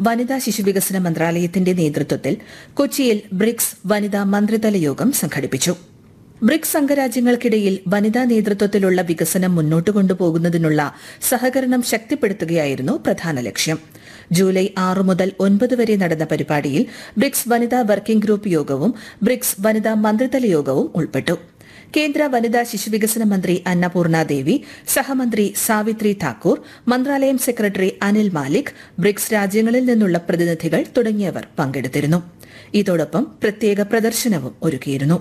വനിതാ ശിശുവികസന മന്ത്രാലയത്തിന്റെ നേതൃത്വത്തിൽ കൊച്ചിയിൽ ബ്രിക്സ് വനിതാ മന്ത്രിതല യോഗം സംഘടിപ്പിച്ചു ബ്രിക്സ് അംഗരാജ്യങ്ങൾക്കിടയിൽ വനിതാ നേതൃത്വത്തിലുള്ള വികസനം മുന്നോട്ട് കൊണ്ടുപോകുന്നതിനുള്ള സഹകരണം ശക്തിപ്പെടുത്തുകയായിരുന്നു പ്രധാന ലക്ഷ്യം ജൂലൈ ആറ് മുതൽ ഒൻപത് വരെ നടന്ന പരിപാടിയിൽ ബ്രിക്സ് വനിതാ വർക്കിംഗ് ഗ്രൂപ്പ് യോഗവും ബ്രിക്സ് വനിതാ മന്ത്രിതല യോഗവും ഉൾപ്പെട്ടു കേന്ദ്ര വനിതാ ശിശുവികസന മന്ത്രി അന്നപൂർണ ദേവി സഹമന്ത്രി സാവിത്രി താക്കൂർ മന്ത്രാലയം സെക്രട്ടറി അനിൽ മാലിക് ബ്രിക്സ് രാജ്യങ്ങളിൽ നിന്നുള്ള പ്രതിനിധികൾ തുടങ്ങിയവർ പങ്കെടുത്തിരുന്നു ഇതോടൊപ്പം പ്രത്യേക പ്രദർശനവും ഒരുക്കിയിരുന്നു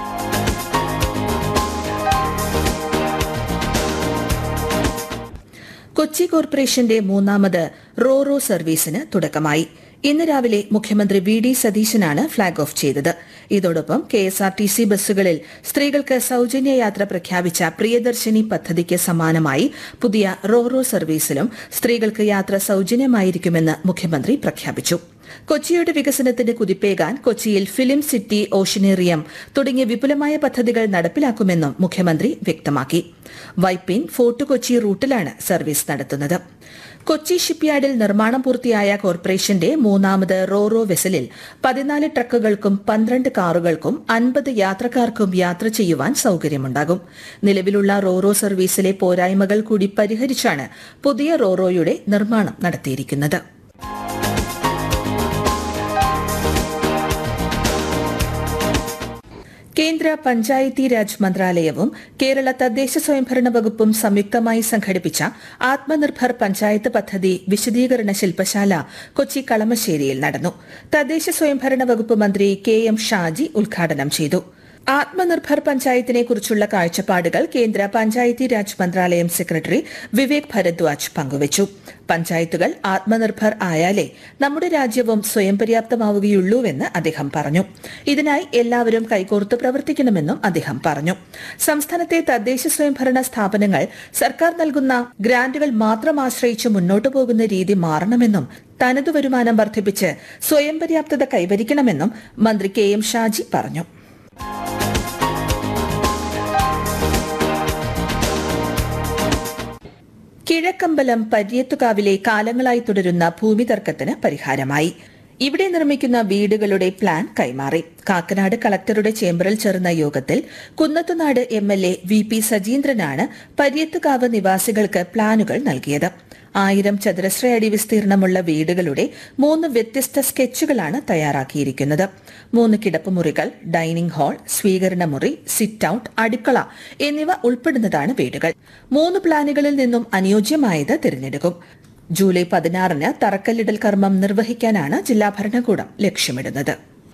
കൊച്ചി കോർപ്പറേഷന്റെ മൂന്നാമത് റോറോ സർവീസിന് തുടക്കമായി ഇന്ന് രാവിലെ മുഖ്യമന്ത്രി വി ഡി സതീശനാണ് ഫ്ളാഗ് ഓഫ് ചെയ്തത് ഇതോടൊപ്പം K S R T C ബസ്സുകളിൽ സ്ത്രീകൾക്ക് സൌജന്യ യാത്ര പ്രഖ്യാപിച്ച പ്രിയദർശിനി പദ്ധതിക്ക് സമാനമായി പുതിയ റോറോ സർവീസിലും സ്ത്രീകൾക്ക് യാത്ര സൌജന്യമായിരിക്കുമെന്ന് മുഖ്യമന്ത്രി പ്രഖ്യാപിച്ചു കൊച്ചിയുടെ വികസനത്തിന് കുതിപ്പേകാൻ കൊച്ചിയിൽ ഫിലിം സിറ്റി ഓഷനേറിയം തുടങ്ങിയ വിപുലമായ പദ്ധതികൾ നടപ്പിലാക്കുമെന്നും മുഖ്യമന്ത്രി വ്യക്തമാക്കി വൈപ്പിൻ ഫോർട്ട് കൊച്ചി റൂട്ടിലാണ് സർവീസ് നടത്തുന്നത് കൊച്ചി ഷിപ്പ്യാർഡിൽ നിർമ്മാണം പൂർത്തിയായ കോർപ്പറേഷന്റെ മൂന്നാമത് റോറോ വെസലിൽ പതിനാല് ട്രക്കുകൾക്കും പന്ത്രണ്ട് കാറുകൾക്കും അൻപത് യാത്രക്കാർക്കും യാത്ര ചെയ്യുവാൻ സൌകര്യമുണ്ടാകും നിലവിലുള്ള റോറോ സർവീസിലെ പോരായ്മകൾ കൂടി പരിഹരിച്ചാണ് പുതിയ റോറോയുടെ നിർമ്മാണം നടത്തിയിരിക്കുന്നത് കേന്ദ്ര പഞ്ചായത്തി രാജ് മന്ത്രാലയവും കേരള തദ്ദേശ സ്വയംഭരണ വകുപ്പും സംയുക്തമായി സംഘടിപ്പിച്ച ആത്മനിർഭർ പഞ്ചായത്ത് പദ്ധതി വിശദീകരണ ശില്പശാല കൊച്ചി കളമശ്ശേരിയിൽ നടന്നു തദ്ദേശ സ്വയംഭരണ വകുപ്പ് മന്ത്രി കെ എം ഷാജി ഉദ്ഘാടനം ചെയ്തു ആത്മനിർഭർ പഞ്ചായത്തിനെ കുറിച്ചുള്ള കാഴ്ചപ്പാടുകൾ കേന്ദ്ര പഞ്ചായത്തി രാജ് മന്ത്രാലയം സെക്രട്ടറി വിവേക് ഭരദ്വാജ് പങ്കുവച്ചു പഞ്ചായത്തുകൾ ആത്മനിർഭർ ആയാലേ നമ്മുടെ രാജ്യവും സ്വയം പര്യാപ്തമാവുകയുള്ളൂവെന്ന് അദ്ദേഹം പറഞ്ഞു ഇതിനായി എല്ലാവരും കൈകോർത്ത് പ്രവർത്തിക്കണമെന്നും അദ്ദേഹം പറഞ്ഞു സംസ്ഥാനത്തെ തദ്ദേശ സ്വയംഭരണ സ്ഥാപനങ്ങൾ സർക്കാർ നൽകുന്ന ഗ്രാന്റുകൾ മാത്രം ആശ്രയിച്ച് മുന്നോട്ടു പോകുന്ന രീതി മാറണമെന്നും തനതു വരുമാനം വർദ്ധിപ്പിച്ച് സ്വയം പര്യാപ്തത കൈവരിക്കണമെന്നും മന്ത്രി കെ എം ഷാജി പറഞ്ഞു കിഴക്കമ്പലം പര്യത്തുകാവിലെ കാലങ്ങളായി തുടരുന്ന ഭൂമി തർക്കത്തിന് പരിഹാരമായി ഇവിടെ നിർമ്മിക്കുന്ന വീടുകളുടെ പ്ലാൻ കൈമാറി കാക്കനാട് കളക്ടറുടെ ചേംബറിൽ ചേർന്ന യോഗത്തിൽ Kunnathunad M L A V P സജീന്ദ്രനാണ് പര്യത്തുകാവ് നിവാസികൾക്ക് പ്ലാനുകൾ നൽകിയത് ആയിരം ചതുരശ്ര അടി വിസ്തീർണമുള്ള വീടുകളുടെ മൂന്ന് വ്യത്യസ്ത സ്കെച്ചുകളാണ് തയ്യാറാക്കിയിരിക്കുന്നത് മൂന്ന് കിടപ്പുമുറികൾ ഡൈനിംഗ് ഹാൾ സ്വീകരണ മുറി സിറ്റ് ഔട്ട് അടുക്കള എന്നിവ ഉൾപ്പെടുന്നതാണ് വീടുകൾ മൂന്ന് പ്ലാനുകളിൽ നിന്നും അനുയോജ്യമായത് തിരഞ്ഞെടുക്കും ജൂലൈ പതിനാറിന് തറക്കല്ലിടൽ കർമ്മം നിർവഹിക്കാനാണ് ജില്ലാ ഭരണകൂടം ലക്ഷ്യമിടുന്നത്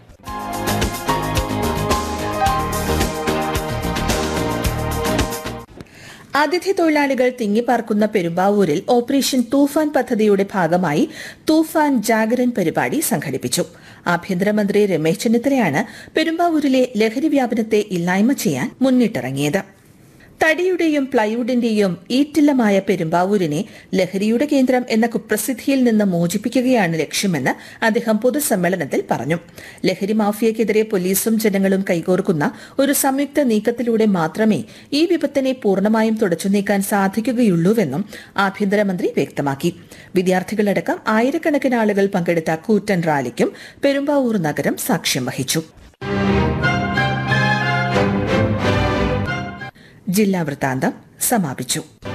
അതിഥി തൊഴിലാളികൾ തിങ്ങിപ്പാർക്കുന്ന പെരുമ്പാവൂരിൽ ഓപ്പറേഷൻ തൂഫാൻ പദ്ധതിയുടെ ഭാഗമായി തൂഫാൻ ജാഗരൻ പരിപാടി സംഘടിപ്പിച്ചു ആഭ്യന്തരമന്ത്രി രമേശ് ചെന്നിത്തലയാണ് പെരുമ്പാവൂരിലെ ലഹരി വ്യാപനത്തെ ഇല്ലായ്മ ചെയ്യാൻ മുന്നിട്ടിറങ്ങിയത് തടിയുടെയും പ്ലൈവുഡിന്റെയും ഈറ്റില്ലമായ പെരുമ്പാവൂരിനെ ലഹരിയുടെ കേന്ദ്രം എന്ന കുപ്രസിദ്ധിയിൽ നിന്ന് മോചിപ്പിക്കുകയാണ് ലക്ഷ്യമെന്ന് അദ്ദേഹം പൊതുസമ്മേളനത്തിൽ പറഞ്ഞു ലഹരി മാഫിയക്കെതിരെ പോലീസും ജനങ്ങളും കൈകോർക്കുന്ന ഒരു സംയുക്ത നീക്കത്തിലൂടെ മാത്രമേ ഈ വിപത്തിനെ പൂർണ്ണമായും തുടച്ചു നീക്കാൻ സാധിക്കുകയുള്ളൂവെന്നും ആഭ്യന്തരമന്ത്രി വ്യക്തമാക്കി വിദ്യാർത്ഥികളടക്കം ആയിരക്കണക്കിന് ആളുകൾ പങ്കെടുത്ത കൂറ്റൻ റാലിക്കും പെരുമ്പാവൂർ നഗരം സാക്ഷ്യം വഹിച്ചു ജില്ലാ വൃത്താന്തം സമാപിച്ചു